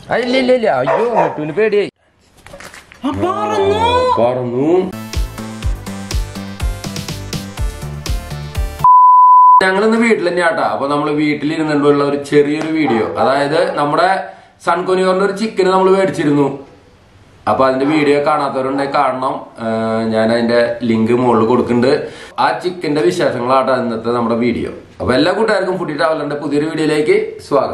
ആ, ഇല്ല ഇല്ല ഇല്ല അയ്യോ മിട്ടുവിന് പേടിയായി പറന്നു ഞങ്ങളിന്ന് വീട്ടിൽ തന്നെയാട്ടാ അപ്പൊ നമ്മള് വീട്ടിലിരുന്നുകൊണ്ടുള്ള ഒരു ചെറിയൊരു വീഡിയോ അതായത് നമ്മുടെ സൺകൊനിയോറിന്റെ ഒരു ചിക്കന് നമ്മൾ മേടിച്ചിരുന്നു അപ്പൊ അതിന്റെ വീഡിയോ കാണാത്തവരുണ്ടെങ്കിൽ കാണണം ഏഹ് ഞാൻ അതിന്റെ ലിങ്ക് മുകളിൽ കൊടുക്കുന്നുണ്ട് ആ ചിക്കന്റെ വിശേഷങ്ങളാട്ടോ ഇന്നത്തെ നമ്മുടെ വീഡിയോ അപ്പൊ എല്ലാ കൂട്ടുകാർക്കും ഫുഡി ട്രാവലറിന്റെ പുതിയൊരു വീഡിയോയിലേക്ക് സ്വാഗതം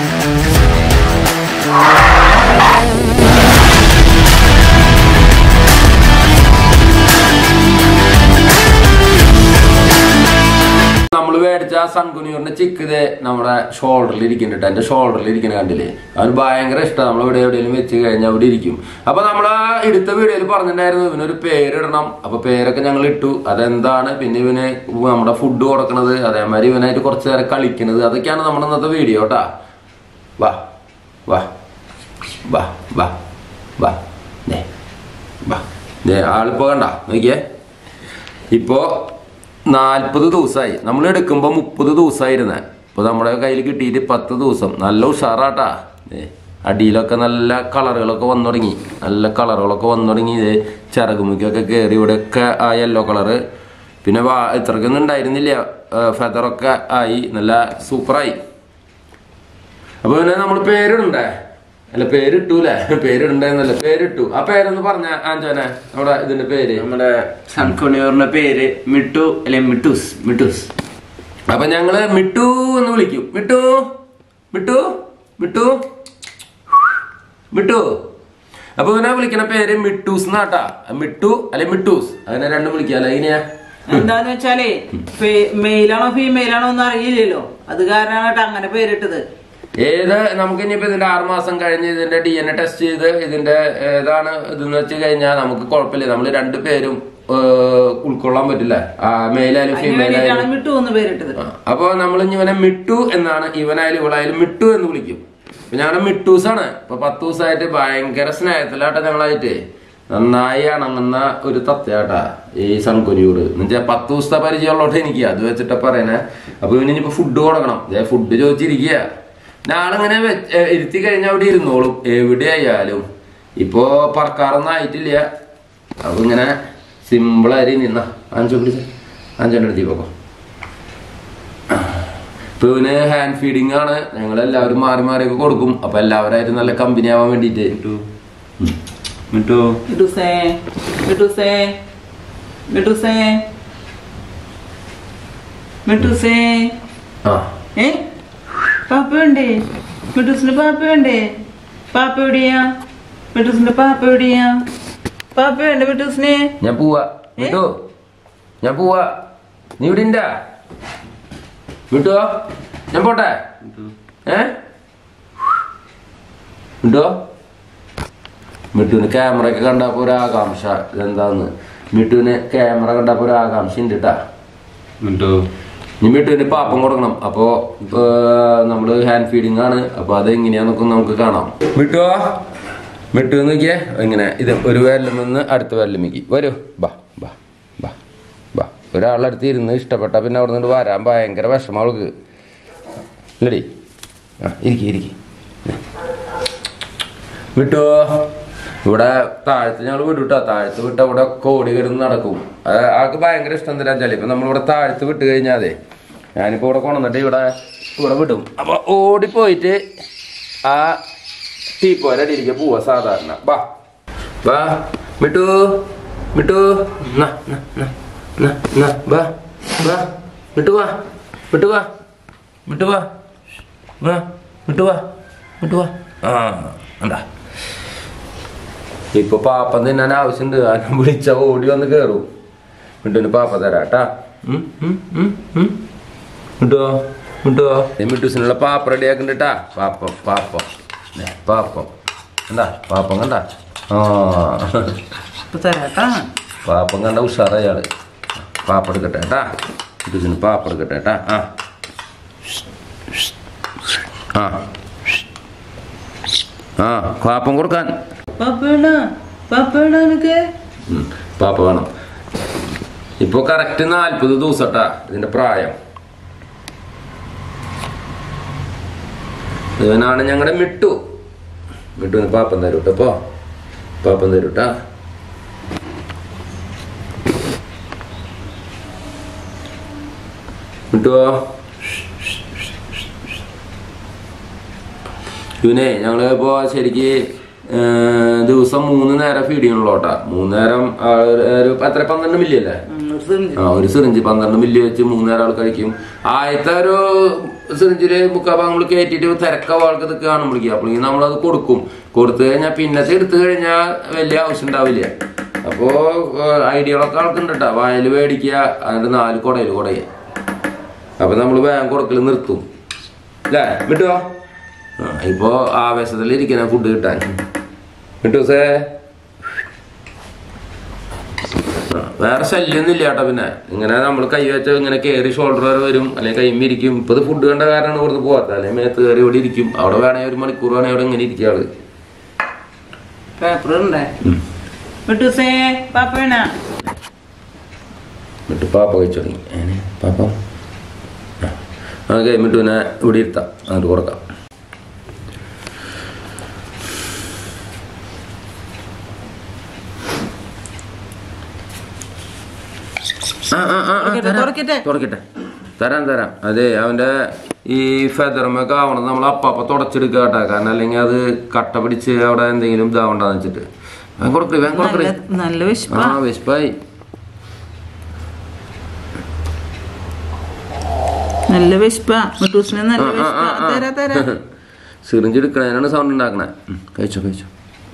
നമ്മൾ മേടിച്ച ആ സൺകുനിയൂറിന്റെ ചിക്ക് ഇതേ നമ്മുടെ ഷോൾഡറിൽ ഇരിക്കുന്നുണ്ട് എന്റെ ഷോൾഡറിൽ ഇരിക്കുന്ന കണ്ടില്ലേ അവന് ഭയങ്കര ഇഷ്ടമാണ് നമ്മൾ ഇവിടെ എവിടെയെങ്കിലും വെച്ച് കഴിഞ്ഞാൽ അവിടെ ഇരിക്കും അപ്പൊ നമ്മൾ ആ എടുത്ത വീഡിയോയിൽ പറഞ്ഞിട്ടുണ്ടായിരുന്നു ഇവനൊരു പേരിടണം അപ്പൊ പേരൊക്കെ ഞങ്ങൾ ഇട്ടു അതെന്താണ് പിന്നെ ഇവന് നമ്മുടെ ഫുഡ് കൊടുക്കണത് അതേമാതിരി ഇവനായിട്ട് കുറച്ച് നേരം കളിക്കുന്നത് അതൊക്കെയാണ് നമ്മുടെ ഇന്നത്തെ വീഡിയോ കേട്ടാ വാ വാ വാ വാ വാ ദേ വാ ദേ ആളിപ്പോ കണ്ട നോക്കിയേ ഇപ്പോ നാൽപ്പത് ദിവസമായി നമ്മൾ എടുക്കുമ്പോൾ മുപ്പത് ദിവസമായിരുന്നേ ഇപ്പൊ നമ്മുടെ കയ്യിൽ കിട്ടിയിട്ട് പത്ത് ദിവസം നല്ല ഉഷാറാട്ടാ ദേ, അടിയിലൊക്കെ നല്ല കളറുകളൊക്കെ വന്നു തുടങ്ങി നല്ല കളറുകളൊക്കെ വന്നു തുടങ്ങി ഇത് ചിറകുമുക്കൊക്കെ കയറി ഇവിടെയൊക്കെ ആ യെല്ലോ കളറ് പിന്നെ വാ ഇത്രക്കൊന്നും ഉണ്ടായിരുന്നില്ല ഫെദറൊക്കെ ആയി നല്ല സൂപ്പറായി അപ്പൊ പിന്നെ നമ്മൾ പേരിടണ്ടേ അല്ല പേരിട്ടൂലേ പേരിടണ്ടെന്നല്ല പേരിട്ടു ആ പേരൊന്ന് പറഞ്ഞ ആഞ്ചോനെ നമ്മുടെ ഇതിന്റെ പേര് നമ്മുടെ സൺകുണിയോറിന്റെ പേര് മിട്ടു അല്ലെ മിട്ടൂസ് മിട്ടൂസ് അപ്പൊ ഞങ്ങള് മിട്ടു എന്ന് വിളിക്കും മിട്ടു മിട്ടു മിട്ടു മിട്ടു അപ്പൊ ഇവനെ വിളിക്കണ പേര് മിട്ടൂസ് എന്നാട്ടാ മിട്ടു അല്ലെ മിട്ടൂസ് അങ്ങനെ രണ്ടും വിളിക്കാലോ ഇങ്ങനെയാ എന്താന്ന് വെച്ചാലേ മെയിലാണോ ഫീമെയിലാണോ ഒന്നും അറിയില്ലല്ലോ അത് കാരണമായിട്ട് അങ്ങനെ പേരിട്ടത് ഏത് നമുക്ക് ഇനിയിപ്പോ ഇതിന്റെ ആറ് മാസം കഴിഞ്ഞ് ഇതിന്റെ ഡി എൻ എ ടെസ്റ്റ് ചെയ്ത് ഇതിന്റെ ഏതാണ് ഇതെന്ന് വെച്ച് കഴിഞ്ഞാൽ നമുക്ക് കുഴപ്പമില്ല നമ്മൾ രണ്ടുപേരും ഏഹ്, ഉൾക്കൊള്ളാൻ പറ്റില്ല മെയിലായാലും അതിന് ഫീമെയിൽ വേണ്ടിയിട്ടാണ് ആയാലും മിട്ടു എന്ന് പേരിട്ടത് അപ്പൊ നമ്മൾ ഇനി ഇവനെ മിട്ടു എന്നാണ് ഇവനായാലും ഇവളായാലും മിട്ടു എന്ന് വിളിക്കും അപ്പൊ ഞങ്ങളുടെ മിട്ടൂസാണ് ഇപ്പൊ പത്ത് ദിവസമായിട്ട് ഭയങ്കര സ്നേഹത്തിലാട്ടെ ഞങ്ങളായിട്ട് നന്നായി അണങ്ങുന്ന ഒരു തത്തയാട്ടാ ഈ സൺകുനിയൂട് എന്നുവെച്ചാൽ പത്ത് ദിവസത്തെ പരിചയമുള്ളോട്ട് എനിക്ക് അത് വെച്ചിട്ടാ പറയണേ അപ്പൊ ഇവന് ഇനിയിപ്പോ ഫുഡ് കൊടുക്കണം ഫുഡ് ചോദിച്ചിരിക്കുക നാളിങ്ങനെ വെച്ച് ഏ, ഇരുത്തി കഴിഞ്ഞാൽ അവിടെ ഇരുന്നോളും എവിടെയായാലും ഇപ്പോ പറക്കാറൊന്നും ആയിട്ടില്ല അപ്പൊ ഇങ്ങനെ സിമ്പിളായി നിന്ന അഞ്ചു പിടിച്ച അഞ്ചെണ്ണം എടുത്തി പോക്കോ ഇപ്പൊ ഇവന് ഹാൻഡ് ഫീഡിങ് ആണ് ഞങ്ങൾ എല്ലാവരും മാറി മാറിയൊക്കെ കൊടുക്കും അപ്പൊ എല്ലാവരായിട്ട് നല്ല കമ്പനി ആവാൻ വേണ്ടിട്ട് മിട്ടു മിട്ടുസേ മിട്ടുസേ മിട്ടുസേ മിട്ടുസേ ആ ഏ പാപ്പ വേണ്ടേ മിട്ടൂസിന്റെ പാപ്പ വേണ്ടേ പാപ്പ എവിടെയാ മിട്ടൂസിന്റെ പാപ്പ എവിടെയാ പാപ്പ വേണ്ട മിട്ടൂസിനെ ഞാൻ പോവാ വിട്ടോ ഞാൻ പോവാ നീ ഇവിടെ ഉണ്ടാ വിട്ടോ ഞാൻ പോട്ടെ ഏ വിട്ടോ മിട്ടുവിന് ക്യാമറ ഒക്കെ കണ്ടപ്പോ ഒരു ആകാംക്ഷ ഇതെന്താന്ന് മിട്ടുവിന് ക്യാമറ കണ്ടപ്പോ ഒരു ആകാംക്ഷ ഉണ്ട് കേട്ടാ മിട്ടു ഇനി മിട്ടുവിന് പാപ്പം കൊടുക്കണം അപ്പോ ഏർ, നമ്മള് ഹാൻഡ് ഫീഡിങ് ആണ് അപ്പൊ അത് എങ്ങനെയാന്നൊക്കെ നമുക്ക് കാണാം മിട്ടുവോ മിട്ടു നോക്കിയേ ഇങ്ങനെ ഇത് ഒരു വിരലിൽ നിന്ന് അടുത്ത വിരലിമിക്ക് വരൂ ബാ ബാ ബാ ബാ ഒരാളടുത്ത് ഇരുന്ന് ഇഷ്ടപ്പെട്ട പിന്നെ അവിടെ നിന്ന് വരാൻ ഭയങ്കര വിഷമം അവൾക്ക് ഇല്ലടി ആ ഇരിക്കി ഇരിക്കി വിട്ടോ ഇവിടെ താഴത്ത് ഞങ്ങൾ വിടുട്ടാ താഴത്ത് വിട്ട ഇവിടെ കോടി കിടന്ന് നടക്കും അത് ആൾക്ക് ഭയങ്കര ഇഷ്ടം എന്താ വെച്ചാൽ ഇപ്പൊ നമ്മളിവിടെ താഴത്ത് വിട്ട് കഴിഞ്ഞാലേ ഞാനിപ്പോ ഇവിടെ കൊണ്ടുവന്നിട്ട് ഇവിടെ ഇവിടെ വിടും അപ്പൊ ഓടിപ്പോയിട്ട് ആ ടീപ്പോരെ അടിയിലേക്ക് പോവാ സാധാരണ വാ വാ മിട്ടു മിട്ടു നാ, നാ, നാ, നാ, നാ, വാ വാ മിട്ടു വാ മിട്ടു വാ മിട്ടു വാ വാ മിട്ടു വാ മിട്ടു വാ ആ എന്താ ഇപ്പൊ പാപ്പം തിന്നാൻ ആവശ്യമുണ്ട് ആരും വിളിച്ച ഓടി വന്ന് കേറും മിട്ടുവിന് പാപ്പ തരാട്ടാ ഉം, ഉം, ഉം, ഉം. മിട്ടുവോ മിട്ടുവോ മിട്ടൂസിനുള്ള പാപ്പ റെഡി ആക്കണ്ടാ പാപ്പം പാപ്പം ദേ, പാപ്പം എന്താ പാപ്പം കണ്ട ആ ഇപ്പൊ തരാട്ടാ പാപ്പം കണ്ട ഉഷാറയാള് പാപ്പ എടുക്കട്ടെ കേട്ടാ മിട്ടൂസിന് പാപ്പ എടുക്കട്ടെ കേട്ടാ ആ ആ ആ പാപ്പം കൊടുക്കാൻ പാപ്പ വേണ പാപ്പ വേണ നിനക്ക് ഉം. പാപ്പ വേണം ഇപ്പൊ കറക്റ്റ് നാല്പത് ദിവസട്ടാ ഇതിന്റെ പ്രായം ഇവനാണ് ഞങ്ങളുടെ മിട്ടു മിട്ടുവിന് പാപ്പം തരും കേട്ടോ പാപ്പം തരും കേട്ടാ മിട്ടുവോ ഇവനെ ഞങ്ങള് ഇപ്പോ ശരിക്ക് ഏർ, ദിവസം മൂന്ന് നേരം ഫീഡ് ചെയ്യണല്ലോ കേട്ടാ മൂന്ന് നേരം ആ, ഒരു- ഒരു എത്ര പന്ത്രണ്ട് മില്ലി അല്ലേ ആ ഒരു സിറിഞ്ച് പന്ത്രണ്ട് മില്ലി വെച്ച് മൂന്നേരം ആൾ കഴിക്കും ആദ്യത്തെ ഒരു സിറിഞ്ചില് മുക്കാ നമ്മൾ കയറ്റിട്ട് തിരക്ക ആൾക്ക് ഇത് കാണുമ്പോഴേക്കും അപ്പോഴേക്കും നമ്മളത് കൊടുക്കും കൊടുത്തു കഴിഞ്ഞാൽ പിന്നത്തെ എടുത്തു കഴിഞ്ഞാൽ വലിയ ആവശ്യം ഉണ്ടാവില്ല അപ്പോ ഐഡിയകളൊക്കെ ആൾക്കുണ്ട് കേട്ടോ വയല് മേടിക്കുക അതിന്റെ നാല് കുടയിൽ കുടയ അപ്പൊ നമ്മൾ വേഗം കൊടുക്കൽ നിർത്തും അല്ലേ വിട്ടുവോ ആ ഇപ്പൊ ആവേശത്തിൽ ഇരിക്കുന്ന ഫുഡ് കിട്ടാൻ വിട്ടു സേ ആ, വേറെ ശല്യമൊന്നും ഇല്ല കേട്ടോ പിന്നെ ഇങ്ങനെ നമ്മൾ കൈ വെച്ച ഇങ്ങനെ കയറി ഷോൾഡർ വരെ വരും അല്ലെങ്കിൽ കൈ ഇരിക്കും ഇപ്പൊ ഇത് ഫുഡ് കണ്ട കാരണമാണ് ഇവിടുന്ന് പോകാത്ത അല്ലെങ്കിൽ മേത്ത് കയറി ഇവിടെ ഇരിക്കും അവിടെ വേണമെങ്കിൽ ഒരു മണിക്കൂർ വേണമെങ്കിൽ അവിടെ ഇങ്ങനെ ഇരിക്കുക ആള് പേപ്പർ ഉണ്ടേ മിട്ടൂസേ പാപ്പ വേണ എന്നിട്ട് പാപ്പ കഴിച്ചു തുടങ്ങി ഏനെ, പാപ്പ ഓക്കെ മിട്ടുവിനെ ഇവിടെ ഇരുത്താം അങ്ങോട്ട് കൊടുക്കാം ആ, ആ, ആ, ആ, തുറക്കട്ടെ, തരാം. തുറക്കട്ടെ. തുറക്കട്ടെ തരാം തരാം അതെ അവന്റെ ഈ ഫെദർമൊക്കെ ആവണം നമ്മൾ അപ്പപ്പ തുടച്ചെടുക്കുക കേട്ടാ കാരണം അല്ലെങ്കിൽ അത് കട്ട പിടിച്ച് അവിടെ എന്തെങ്കിലും ഇതാവണ്ടെന്ന് വെച്ചിട്ട് വേഗം കൊടുക്കേ വേഗം കൊടുക്കേ നല്ല നല്ല വിശപ്പ ആ വിശപ്പായി നല്ല വിശപ്പ മിട്ടൂസിന് നല്ല ആ, ആ, വിശപ്പ ആ, ആ. തരാ തരാ സിറിഞ്ച് എടുക്കണേനാണ് സൗണ്ട് ഉണ്ടാക്കണേ ഉം, കഴിച്ചോ കഴിച്ചോ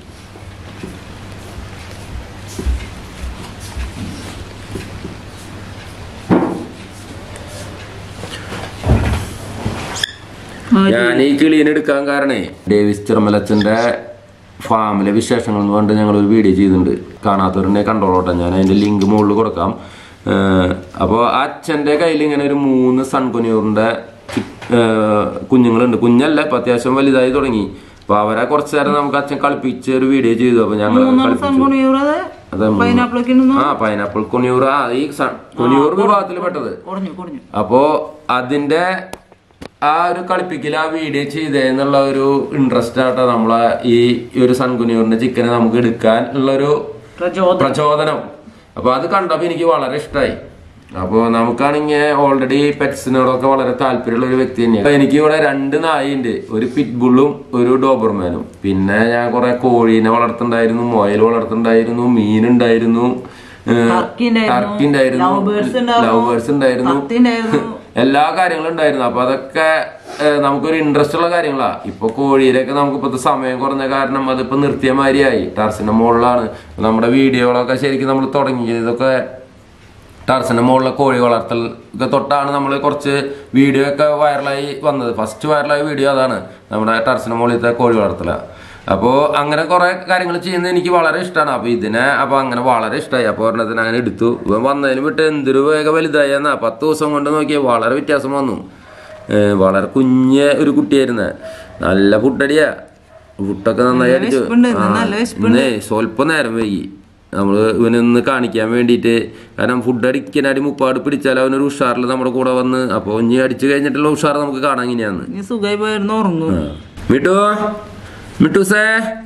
ഞാൻ ഈ കിളീനെ എടുക്കാൻ കാരണേ ഡേവിസ് ചെറുമലച്ചന്റെ ഫാമിലെ വിശേഷങ്ങൾ എന്ന് പറഞ്ഞിട്ട് ഞങ്ങൾ ഒരു വീഡിയോ ചെയ്തിട്ടുണ്ട് കാണാത്തവരുണ്ടെ കണ്ടോളോട്ടെ ഞാൻ അതിന്റെ ലിങ്ക് മുകളിൽ കൊടുക്കാം അപ്പോൾ അച്ഛന്റെ കയ്യിൽ ഇങ്ങനെ ഒരു മൂന്ന് സൺകുനിയൂറിന്റെ കുഞ്ഞുങ്ങളുണ്ട് കുഞ്ഞല്ല ഇപ്പൊ അത്യാവശ്യം വലുതായി തുടങ്ങി അപ്പൊ അവരെ കുറച്ചു നേരം നമുക്ക് അച്ഛൻ കളിപ്പിച്ച ഒരു വീഡിയോ ചെയ്തു അപ്പൊ ഞങ്ങൾ മൂന്നാം കളിപ്പിച്ചു സംഗുണിയൂറത് അതെ പൈനാപ്പിൾ ഒക്കെ ഉണ്ടെന്ന് ആ പൈനാപ്പിൾ കുനിയൂർ ആ ഈ സൺ- കുനിയൂർ വിഭാഗത്തിൽ പെട്ടത് കുറഞ്ഞു കുറഞ്ഞു അപ്പോ അതിന്റെ ആ ഒരു കളിപ്പിക്കൽ ആ വീഡിയോ ചെയ്തേ എന്നുള്ള ഒരു ഇൻട്രസ്റ്റ് ആട്ടോ നമ്മളെ ഈ ഒരു സൺകുനിയൂറിന്റെ ചിക്കനെ നമുക്ക് എടുക്കാൻ ഉള്ള ഒരു പ്രചോദനം പ്രചോദനം അപ്പൊ അത് കണ്ടപ്പോ എനിക്ക് വളരെ ഇഷ്ടമായി അപ്പൊ നമുക്കാണെങ്കിൽ ഓൾറെഡി പെറ്റ്സിനോടൊക്കെ വളരെ താല്പര്യമുള്ള ഒരു വ്യക്തി തന്നെയാണ് അപ്പൊ എനിക്ക് ഇവിടെ രണ്ട് നായിണ്ട് ഒരു പിറ്റ്ബുള്ളും ഒരു ഡോബർമാനും പിന്നെ ഞാൻ കുറെ കോഴീനെ വളർത്തുണ്ടായിരുന്നു മുയൽ വളർത്തുണ്ടായിരുന്നു മീനുണ്ടായിരുന്നു ഏഹ്, ടർക്കി ഉണ്ടായിരുന്നു, ടർക്കി ഉണ്ടായിരുന്നു love birds ഉണ്ടായിരുന്നു, ലവ് ബേർഡ്സ് ഉണ്ടായിരുന്നു പത്തി ഉണ്ടായിരുന്നു. എല്ലാ കാര്യങ്ങളും ഉണ്ടായിരുന്നു അപ്പൊ അതൊക്കെ ഏഹ്, നമുക്കൊരു ഇൻട്രസ്റ്റ് ഉള്ള കാര്യങ്ങളാ ഇപ്പൊ കോഴിയിലൊക്കെ നമുക്ക് ഇപ്പത്തെ സമയം കുറഞ്ഞ കാരണം അതിപ്പോ നിർത്തിയ മാതിരിയായി ടാർസിന്റെ മുകളിലാണ് നമ്മുടെ വീഡിയോകളൊക്കെ ശരിക്കും നമ്മൾ തുടങ്ങിയത് ഇതൊക്കെ ടാർസിന്റെ മുകളിലെ കോഴി വളർത്തൽ ഒക്കെ തൊട്ടാണ് നമ്മൾ കുറച്ച് വീഡിയോ ഒക്കെ വൈറലായി വന്നത് ഫസ്റ്റ് വൈറലായ വീഡിയോ അതാണ് നമ്മുടെ ടാർസിന്റെ മുകളിലത്തെ കോഴി വളർത്തല അപ്പോൾ അങ്ങനെ കുറെ കാര്യങ്ങൾ ചെയ്യുന്നത് എനിക്ക് വളരെ ഇഷ്ടമാണ് അപ്പോൾ ഇതിനെ അപ്പോൾ അങ്ങനെ വളരെ ഇഷ്ടമായി അപ്പോൾ ഒരെണ്ണത്തിന് അങ്ങനെ എടുത്തു ഇവൻ വന്നതിന് വിട്ട് എന്തൊരു വേഗം വലുതായി എന്നാ പത്ത് ദിവസം കൊണ്ട് നോക്കിയാൽ വളരെ വ്യത്യാസം വന്നു ഏഹ് വളരെ കുഞ്ഞ് ഒരു കുട്ടിയായിരുന്നേ നല്ല ഫുഡടിയാ ഫുഡൊക്കെ നന്നായി അടിച്ചു വിശപ്പുണ്ട്, ഇന്ന് ആ, നല്ല വിശപ്പുണ്ട്. ഇന്നേ സ്വല്പം നേരം വൈകി നമ്മൾ ഇവനൊന്ന് കാണിക്കാൻ വേണ്ടിയിട്ട് കാരണം ഫുഡ് അടിക്കാനാടി മുപ്പാട് പിടിച്ചാൽ അവനൊരു ഉഷാറിൽ നമ്മുടെ കൂടെ വന്ന് അപ്പോൾ ഇനി അടിച്ചു കഴിഞ്ഞിട്ടുള്ള ഉഷാർ നമുക്ക് കാണാൻ ഇങ്ങനെയാന്ന് നീ സുഖമായി പോയിരുന്നു ഉറങ്ങും മിട്ടു മിട്ടുസേ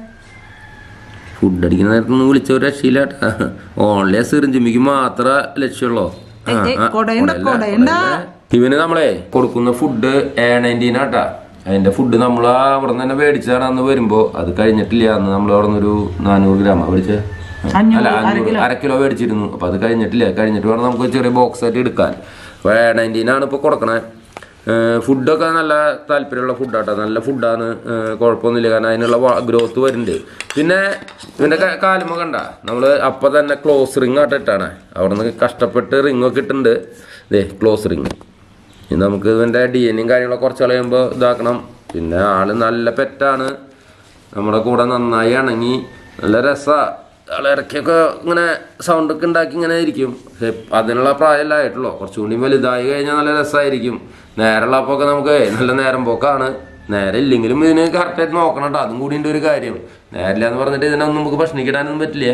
ഫുഡ് അടിക്കുന്ന നേരത്തൊന്നും വിളിച്ച ഒരു രക്ഷയില്ല ഓൺലൈൻ സിറിഞ്ചിമ്മിക്ക് മാത്രമേ ലക്ഷ്യമുള്ളൂ ആ, ഏയ്, ഏയ്, ആ, കൊടയണ്ട, കൊടയല്ല, കൊടയണ്ട. കൊടയല്ല. ഇവന് നമ്മളെ കൊടുക്കുന്ന ഫുഡ് എ നയൻറ്റീൻ ആട്ടാ അതിന്റെ ഫുഡ് നമ്മൾ അവിടെ നിന്ന് തന്നെ മേടിച്ചതാണ് അന്ന് വരുമ്പോ അത് കഴിഞ്ഞിട്ടില്ല അന്ന് നമ്മൾ അവിടെ നിന്ന് ഒരു നാനൂറ് ഗ്രാം മേടിച്ചേ അഞ്ഞൂറ്, അല്ല അര അഞ്ഞൂറ് അര കിലോ മേടിച്ചിരുന്നു അപ്പൊ അത് കഴിഞ്ഞിട്ടില്ല കഴിഞ്ഞിട്ട് വേണം നമുക്ക് ചെറിയ ബോക്സ് ആയിട്ട് എടുക്കാൻ അപ്പൊ എ നയൻറ്റീൻ ആണ് ഇപ്പൊ കൊടുക്കണേ ഫുഡൊക്കെ നല്ല താല്പര്യമുള്ള ഫുഡാട്ടോ നല്ല ഫുഡാണ് കുഴപ്പമൊന്നുമില്ല കാരണം അതിനുള്ള ഗ്രോത്ത് വരുന്നുണ്ട് പിന്നെ ഇവന്റെ ക- കാലുമ കണ്ട നമ്മള് അപ്പൊ തന്നെ ക്ലോസ് റിങ് ആയിട്ട് ഇട്ടാണ് അവിടെ നിന്ന് കഷ്ടപ്പെട്ട് റിങ് ഒക്കെ ഇട്ടുണ്ട് ദേ ക്ലോസ് റിങ് ഇനി നമുക്ക് ഇവന്റെ ഡി എനും കാര്യങ്ങളൊക്കെ കുറച്ച് കളയുമ്പോൾ ഇതാക്കണം പിന്നെ ആള് നല്ല പെറ്റാണ് നമ്മുടെ കൂടെ നന്നായി ഇണങ്ങി നല്ല രസാ ആള് ഇടയ്ക്കൊക്കെ ഇങ്ങനെ സൗണ്ട് ഒക്കെ ഉണ്ടാക്കി ഇങ്ങനെ ഇരിക്കും പക്ഷെ അതിനുള്ള പ്രായമല്ല ആയിട്ടുള്ളൂ കുറച്ചുകൂടി വലുതായി കഴിഞ്ഞാൽ നല്ല രസമായിരിക്കും നേരമുള്ളപ്പൊക്കെ നമുക്ക് നല്ല നേരം പോക്കാണ് നേരെ ഇല്ലെങ്കിലും ഇതിന് കറക്റ്റായിട്ട് നോക്കണം കേട്ടോ അതും കൂടി ഉണ്ട് ഒരു കാര്യം നേരില്ല എന്ന് പറഞ്ഞിട്ട് ഇതിനൊന്നും നമുക്ക് ഭക്ഷണിക്കിടാനൊന്നും പറ്റില്ല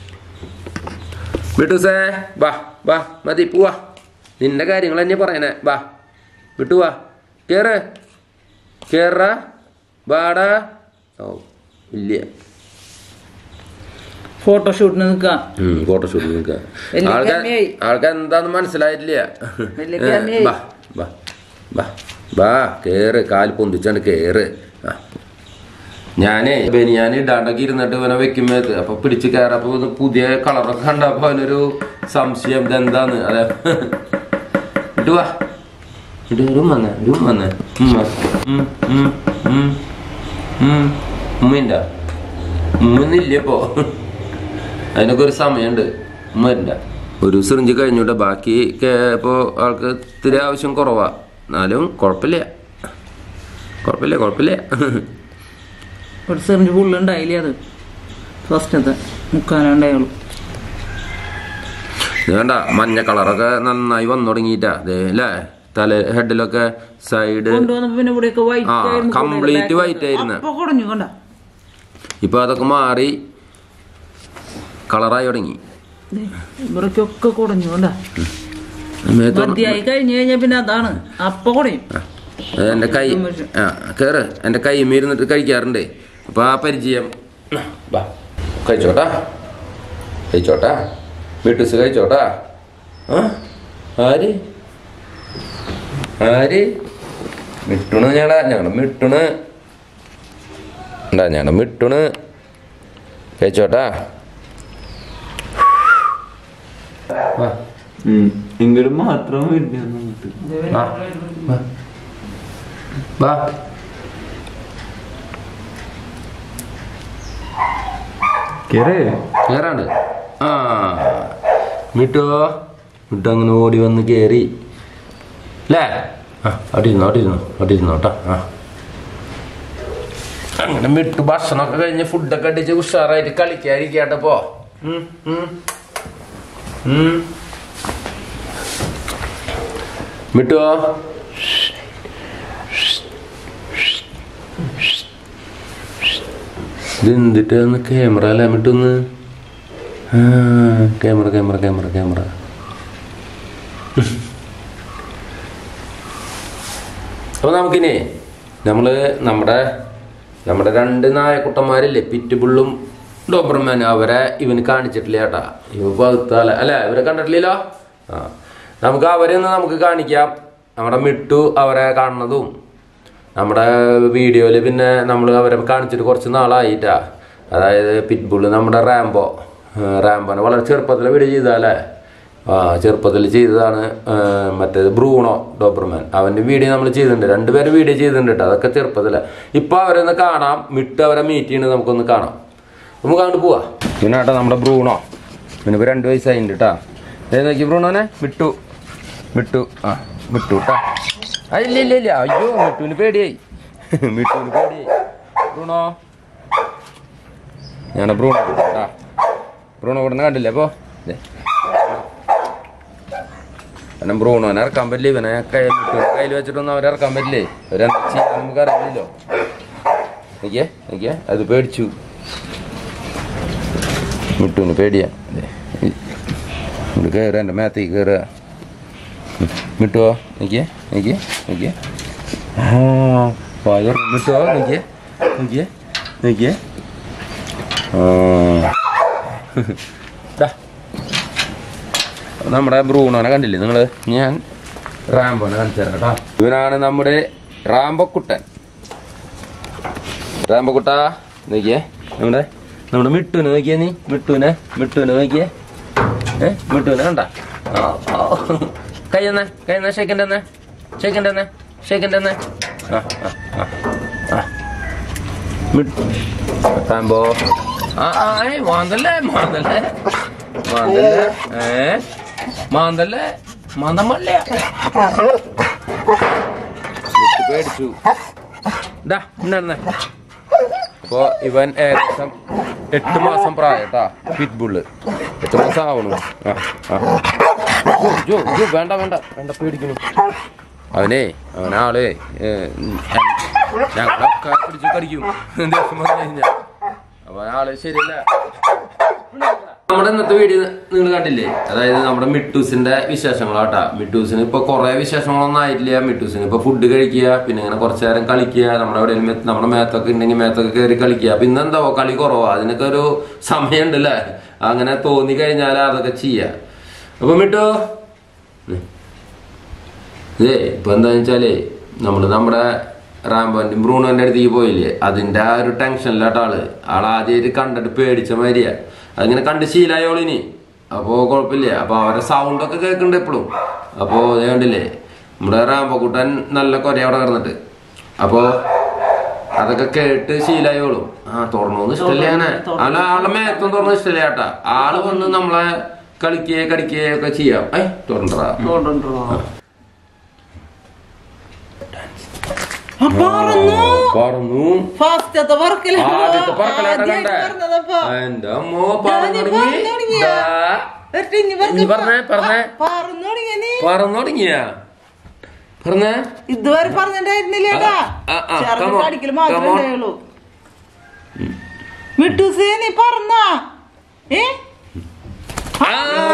വിട്ടുസേ വാ വാ മതി പോവാ നിന്റെ കാര്യങ്ങൾ തന്നെ പറയണേ വാ വിട്ടു വാ കേറ് കേറ വാടാ ഓ ഇല്ല ഫോട്ടോഷൂട്ടിന് നിൽക്കാം ഫോട്ടോഷൂട്ട് നിൽക്കുക വലിയ ആൾക്കാർ ക്യാമറയായി. ആൾക്കാർ എന്താന്ന് മനസ്സിലായിട്ടില്ല വലിയ ഏ, ക്യാമറയായി. ബാ ബാ ബാ ബാ കേറ് കാല് പൊന്തിച്ചാണ്ട് കേറ് ആ. ഞാനേ ബനിയാൻ ഇടാണ്ടൊക്കെ ഇരുന്നിട്ട് ഇവനെ വെക്കുമ്പോ അപ്പൊ പിടിച്ച് കയറപ്പോ ഇത് പുതിയ കളറൊക്കെ കണ്ടപ്പോ അവനൊരു സംശയം ഇതെന്താന്ന് അതെ ഇട്ട് വാ ഇട്ട് ഇടും വന്നേ ഇടും വന്നേ ഉമ്മ ഉം ഉം ഉം ഉം ഉമ്മയിണ്ട ഉമ്മന്നില്ല ഇപ്പോ അതിനൊക്കെ ഒരു സമയമുണ്ട് ഉമ്മ വരണ്ട ഒരു സിറിഞ്ച് കഴിഞ്ഞോട്ടെ ബാക്കി കേ- ഇപ്പോ ആൾക്ക് ഇത്തിരി ആവശ്യം കുറവാ എന്നാലും കുഴപ്പമില്ല കുഴപ്പമില്ല കുഴപ്പമില്ല ഒരു സെറിഞ്ച് ഫുള്ള് ഉണ്ടായില്ലേ അത് ഫസ്റ്റത്തെ മുക്കാനുണ്ടായുള്ളൂ ഇത് വേണ്ട മഞ്ഞ കളറൊക്കെ നന്നായി വന്നു തുടങ്ങിയിട്ടാ അതെ അല്ലേ തല ഹെഡിലൊക്കെ സൈഡ് കൊണ്ടുവന്നപ്പോ പിന്നെ ഇവിടെയൊക്കെ വൈറ്റ് ആ, ആയിരുന്നു complete കൂടുതൽ white ആയിരുന്നു. അപ്പൊ കുടഞ്ഞു കണ്ട ഇപ്പൊ അതൊക്കെ മാറി കളറായി തുടങ്ങി ഇവരൊക്കെ കുടഞ്ഞു കണ്ട മേത്തോട്ട് മതിയായി കഴിഞ്ഞു കഴിഞ്ഞാ പിന്നെ അതാണ് അപ്പൊ കുടയും എന്റെ കൈ ആ കേറ് എന്റെ കൈ ഇരുന്നിട്ട് കഴിക്കാറുണ്ട് അപ്പൊ ആ പരിചയം വാ കഴിച്ചോട്ടാ കഴിച്ചോട്ടാ വീട്ടുസ് കഴിച്ചോട്ടാ ആ ആര് ആര് മിട്ടുണ് ഞങ്ങളെ ഞങ്ങളെ മിട്ടുണ് ഉണ്ടാ ഞങ്ങളെ മിട്ടുണ് കഴിച്ചോട്ടാ വാ ഇങ്ങോട്ട് മാത്രം വരുന്നു വാ വാ വാ കേറേ കേറാണ്ട് ആ മിട്ടോ മിട്ടോ അങ്ങനെ ഓടി വന്ന് കേറി അല്ലേ ആ അവിടെ ഇരുന്നോ അവിടെ ഇരുന്നോ അവിടെ ഇരുന്നോ കേട്ടോ ആ അങ്ങനെ മിട്ടു ഭക്ഷണമൊക്കെ കഴിഞ്ഞ് ഫുഡൊക്കെ അടിച്ച് ഉഷാറായിട്ട് കളിക്കാതിരിക്കട്ടെ ഉം ഉം. ഉം. മിട്ടുവോ ഇത് എന്തിട്ടാന്ന് ക്യാമറ അല്ലേ മിട്ടൊന്ന് ആ ക്യാമറ ക്യാമറ ക്യാമറ ക്യാമറ അപ്പൊ നമുക്കിനി നമ്മള് നമ്മുടെ നമ്മുടെ രണ്ട് നായക്കുട്ടന്മാരില്ലേ പിറ്റുബുള്ളും ഡോബർമാൻ അവരെ ഇവന് കാണിച്ചിട്ടില്ല ചേട്ടാ ഇവ പകുത്താല അല്ലെ ഇവരെ കണ്ടിട്ടില്ലല്ലോ ആ നമുക്ക് അവരെ ഒന്ന് നമുക്ക് കാണിക്കാം നമ്മുടെ മിട്ടു അവരെ കാണുന്നതും നമ്മുടെ വീഡിയോയിൽ പിന്നെ നമ്മൾ അവരെ കാണിച്ചിട്ട് കുറച്ച് നാളായിട്ടാ അതായത് പിറ്റ്ബുള്ള് നമ്മുടെ റാംബോ ആ, റാംബോനെ വളരെ ചെറുപ്പത്തിൽ വീഡിയോ ചെയ്തല്ലേ ആ ചെറുപ്പത്തിൽ ചെയ്തതാണ് ആ, മറ്റേത് ബ്രൂണോ ഡോബർമാൻ അവൻ്റെ വീഡിയോ നമ്മൾ ചെയ്തിട്ടുണ്ട് രണ്ടുപേരും വീഡിയോ ചെയ്തിട്ടുണ്ട് കേട്ടോ അതൊക്കെ ചെറുപ്പത്തില ഇപ്പൊ അവരൊന്ന് കാണാം മിട്ട് അവരെ മീറ്റ് ചെയ്യുന്നത് നമുക്കൊന്ന് കാണാം നമുക്ക് അങ്ങോട്ട് പോവാ പിന്നെ കേട്ടോ നമ്മുടെ ബ്രൂണോ ഇവനിപ്പോ രണ്ട് വയസ്സായിട്ടുണ്ട് കേട്ടാ ഏത് നോക്കി ബ്രൂണോനെ വിട്ടു വിട്ടു ആ വിട്ടു കേട്ടാ ആ, ഇല്ല ഇല്ല ഇല്ല അയ്യോ മിട്ടുവിന് പേടിയായി മിട്ടുവിന് പേടിയായി ബ്രൂണോ ഞാനാ ബ്രൂണോ കേട്ടാ ബ്രൂണോ കൂടെ കണ്ടില്ലേ അപ്പോ ദേ. കാരണം ബ്രൂണോനെ ഇറക്കാൻ പറ്റില്ല ഇവനെ കൈ കയ്യിൽ വെച്ചിട്ടൊന്നും അവരെ ഇറക്കാൻ പറ്റില്ലേ അവരെന്താ ചെയ്യാൻ നമുക്ക് അറിയില്ലല്ലോ എനിക്കേ എനിക്കേ അത് പേടിച്ചു മിട്ടുവിന് പേടിയാ ദേ. ഇങ്ങോട്ട് കയറുക എൻ്റെ മേത്തേക്ക് കയറുക മിട്ടുവോ എനിക്കേ എനിക്കേ എനിക്കേ ആ വായ തുറന്ന് മിട്ടുവോ എനിക്കേ എനിക്കേ എനിക്കേ ആ ദാ. നമ്മുടെ ബ്രൂണോനെ കണ്ടില്ലേ നിങ്ങൾ ഞാൻ റാംബോനെ കാണിച്ചു തരാം കേട്ടോ ഇവനാണ് നമ്മുടെ റാംബോക്കുട്ടൻ റാംബോക്കുട്ടാ നോക്കിയേ നമ്മുടെ നമ്മുടെ മിട്ടുവിനെ നോക്കിയേ നീ മിട്ടുവിനെ മിട്ടുവിനെ നോക്കിയേ ഏ മിട്ടുവിനെ കണ്ട കയ്യെന്നെ കയ്യെന്നെ ഷേക്കൻ്റെ തന്നെ ഷേക്കൻ്റെ തന്നെ ഷേക്കൻ്റെ തന്നെ ആ ആ ആ ആ മിട്ടു റാംബോ ആ ആ ഏയ് മാന്തല്ലേ മാന്തല്ലേ മാന്തല്ലേ ഏ മാന്തല്ലേ മാന്തമല്ലേ മിട്ടു പേടിച്ചു ഇതാ ഇന്നെ അപ്പോ ഇവൻ ഏകദേശം എട്ട് മാസം പ്രായട്ടാ പിറ്റ്ബുള്ള് എത്ര മാസം ആവണു ആ ആ ജോ ജോ വേണ്ട വേണ്ട വേണ്ട പേടിക്കണു അവനെ അവനാളെ ഞങ്ങളൊക്കെ പിടിച്ച് കടിക്കും ദേഷ്യം വന്നു കഴിഞ്ഞാ അപ്പൊ ആള് ശരിയല്ല നമ്മുടെ ഇന്നത്തെ വീഡിയോ നിങ്ങൾ കണ്ടില്ലേ അതായത് നമ്മുടെ മിട്ടൂസിന്റെ വിശേഷങ്ങളാട്ടാ മിട്ടൂസിന് ഇപ്പൊ കുറെ വിശേഷങ്ങളൊന്നും ആയിട്ടില്ല മിട്ടൂസിന് ഇപ്പൊ ഫുഡ് കഴിക്കുക പിന്നെ ഇങ്ങനെ കുറച്ചു നേരം കളിക്കുക നമ്മുടെ എവിടെയും മെ- നമ്മുടെ മേത്തൊക്കെ ഉണ്ടെങ്കിൽ മേത്തൊക്കെ കയറി കളിക്കുക അപ്പൊ ഇന്നെന്താ കളി കുറവാ അതിനൊക്കെ ഒരു സമയമുണ്ട് അല്ലേ അങ്ങനെ തോന്നി കഴിഞ്ഞാൽ അതൊക്കെ ചെയ്യാം അപ്പൊ മിട്ടു ഇതേ ഇപ്പൊ എന്താന്ന് വെച്ചാലേ നമ്മള് നമ്മുടെ റാംബോന്റെ ബ്രൂണോന്റെ അടുത്തേക്ക് പോയില്ലേ അതിന്റെ ആ ഒരു ടെൻഷനിലാട്ട ആള് ആൾ ആദ്യമായിട്ട് കണ്ടിട്ട് പേടിച്ച മാതിരിയാ അതിങ്ങനെ കണ്ട് ശീലായോളിനി അപ്പോ കുഴപ്പമില്ല അപ്പൊ അവരെ സൗണ്ട് ഒക്കെ കേൾക്കുന്നുണ്ട് എപ്പോഴും അപ്പോ ഇത് കണ്ടില്ലേ നമ്മുടെ റാംബോക്കുട്ടൻ നല്ല കൊര അവിടെ കിടന്നിട്ട് അപ്പോ അതൊക്കെ കേട്ട് ശീലായോളും ആ തുറന്നോന്ന് ഇഷ്ടല്ലേ അങ്ങനെ ആളെ ആളെ മേത്തും തുറന്ന് ഇഷ്ടല്ല ചേട്ടാ ആള് വന്ന് നമ്മളെ കളിക്കുകയോ കടിക്കുകയോ ഒക്കെ ചെയ്യാം ഏ തുറന്നടാ ആ, പറന്നു പറന്നു ഫാസ്റ്റത്തെ പറക്കലാണ് ആദ്യത്തെ പറക്കലാട്ടം കണ്ടേ പറഞ്ഞതപ്പോ എന്റെ അമ്മോ പറന്നു ഞാനീ തുടങ്ങി പറന്നു തുടങ്ങിയ. ദാ, എന്നിട്ട് ഇനി ഇനി പറഞ്ഞേ, പറഞ്ഞേ. പറഞ്ഞു തുടങ്ങിയ നീ പറന്നു തുടങ്ങിയ പറഞ്ഞേ ഇതുവരെ പറഞ്ഞിട്ടായിരുന്നില്ലേടാ ആ, ആ, ചെറുത് come on, പഠിക്കൽ മാത്രമേ come on. ഉണ്ടായുള്ളൂ മിട്ടൂസേ നീ പറഞ്ഞാ ഏ ആ.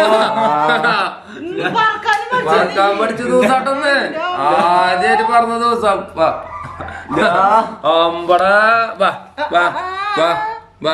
നീ പറക്കാനും പഠിച്ചോ നീ? പറക്കാൻ പഠിച്ച ദിവസാട്ടെന്ന് ആദ്യമായിട്ട് പറഞ്ഞ ദിവസം വാ അമ്പടാ വാ വാ വാ വാ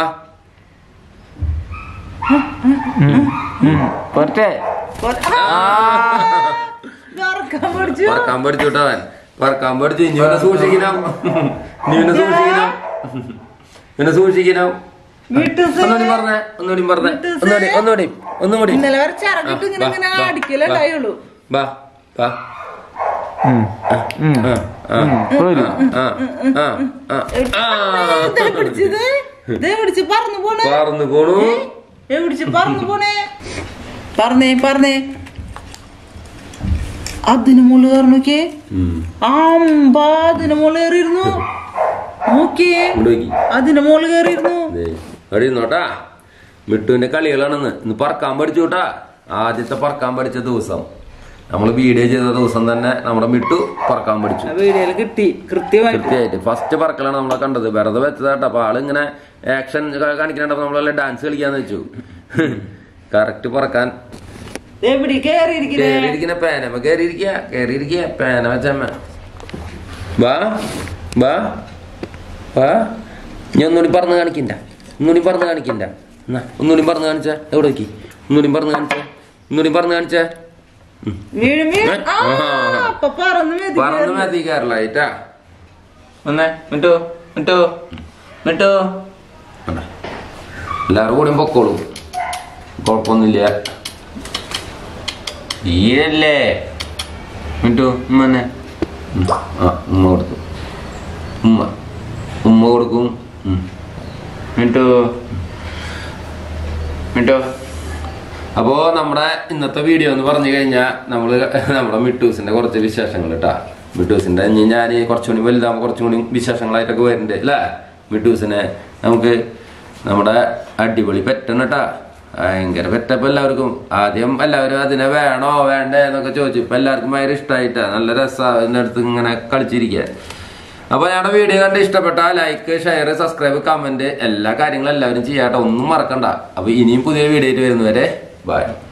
പോരട്ടെ ആ, പറക്കാൻ പഠിച്ചു പറക്കാൻ പഠിച്ചു കേട്ടോ അവൻ പറക്കാൻ പഠിച്ചു ഇനി ഇവനെ സൂക്ഷിക്കണം ഇനി ഇവനെ സൂക്ഷിക്കണം ഇവനെ സൂക്ഷിക്കണം മിട്ടൂസേ ഒന്നുകൂടി പറഞ്ഞേ ഒന്നുകൂടി പറഞ്ഞേ ഒന്നുകൂടി ഒന്നുകൂടി ഒന്നും കൂടി ഇന്നലെ വരെ ചിറകിട്ട് ഇങ്ങനെ വാ, ഇങ്ങനെ വാ, അടിക്കലുണ്ടായുള്ളൂ വാ വാ ആ, ആ, ആ, ആ, ആ, ആ. ദേ പിടിച്ചത് ദേ പിടിച്ച് പറന്നു പോണേ പറന്നു പോണു ഏ പിടിച്ച് പറന്നു പോണേ പറഞ്ഞേ പറഞ്ഞേ അതിന് മുകളിൽ കയറി നോക്കിയേ ഉം. അമ്പ അതിന് മുകളിൽ കയറിയിരുന്നു നോക്കിയേ ഇങ്ങോട്ട് നോക്കി അതിന് മുകളിൽ കയറിയിരുന്നു ദേ, അവിടെ ഇരുന്നോട്ടാ മിട്ടുവിന്റെ കളികളാണെന്ന് ഇന്ന് പറക്കാൻ പഠിച്ചു കേട്ടാ ആദ്യത്തെ പറക്കാൻ പഠിച്ച ദിവസം നമ്മൾ വീഡിയോ ചെയ്ത ദിവസം തന്നെ നമ്മുടെ മിട്ടു പറക്കാൻ പഠിച്ചു ആ വീഡിയോയിൽ കിട്ടി കൃത്യമായിട്ട് കൃത്യമായിട്ട് ഫസ്റ്റ് പറക്കലാണ് നമ്മളെ കണ്ടത് വെറുതെ വെച്ചതാട്ടോ അപ്പൊ ആള് ഇങ്ങനെ ആക്ഷൻ കാണിക്കണപ്പോ നമ്മളെല്ലാം ഡാൻസ് കളിക്കാന്ന് വെച്ചു കറക്റ്റ് പറക്കാൻ എവിടെ കയറിയിരിക്കുന്നേ കേറിയിരിക്കുന്ന പേനമ്മ കേറിയിരിക്കുക കേറിയിരിക്കുക പേന വെച്ചമ്മ വാ വാ വാ ഞാൻ ഒന്നുകൂടി പറഞ്ഞു കാണിക്കണ്ട ഒന്നുകൂടി പറഞ്ഞു കാണിക്കണ്ട എന്നാ ഒന്നുകൂടി പറഞ്ഞു കാണിച്ച എവിടെ നോക്കി ഒന്നുകൂടി പറഞ്ഞു കാണിച്ച ഒന്നുകൂടി പറഞ്ഞു കാണിച്ച വീഴും വീഴും ആ ആ. അപ്പൊ പറന്ന് മെതി പറഞ്ഞു മതി കേരളായിട്ടാ വന്നേ മിട്ടു മിട്ടു മിട്ടു എല്ലാവരും കൂടി പൊക്കോളും കുഴപ്പമൊന്നുമില്ല ഈയല്ലേ മിട്ടു ഉമ്മ വന്നേ ഉം. ആ ഉമ്മ കൊടുക്കും ഉമ്മ ഉമ്മ കൊടുക്കും ഉം. മിട്ടു മിട്ടു അപ്പോ നമ്മുടെ ഇന്നത്തെ വീഡിയോ എന്ന് പറഞ്ഞു കഴിഞ്ഞാൽ നമ്മള് നമ്മുടെ മിട്ടൂസിന്റെ കുറച്ച് വിശേഷങ്ങൾ കേട്ടാ മിട്ടൂസിന്റെ ഇനി ഞാൻ കുറച്ചുകൂടി വലുതാകുമ്പോൾ കുറച്ചും കൂടി വിശേഷങ്ങളായിട്ടൊക്കെ വരുന്നുണ്ട് അല്ലേ മിട്ടൂസിനെ നമുക്ക് നമ്മുടെ അടിപൊളി പെറ്റണം കേട്ടാ ഭയങ്കര പെറ്റപ്പ് എല്ലാവർക്കും ആദ്യം എല്ലാവരും അതിനെ വേണോ വേണ്ടേ എന്നൊക്കെ ചോദിച്ചു ഇപ്പൊ എല്ലാവർക്കും ഭയങ്കര ഇഷ്ടമായിട്ടാ നല്ല രസമാണ് ഇതിന്റെ അടുത്ത് ഇങ്ങനെ കളിച്ചിരിക്കാൻ അപ്പൊ ഞങ്ങളുടെ വീഡിയോ കണ്ട് ഇഷ്ടപ്പെട്ട ലൈക്ക് ഷെയർ സബ്സ്ക്രൈബ് കമന്റ് എല്ലാ കാര്യങ്ങളും എല്ലാവരും ചെയ്യാട്ടോ ഒന്നും മറക്കണ്ട അപ്പൊ ഇനിയും പുതിയ വീഡിയോ ആയിട്ട് വരുന്നവരെ ബൈ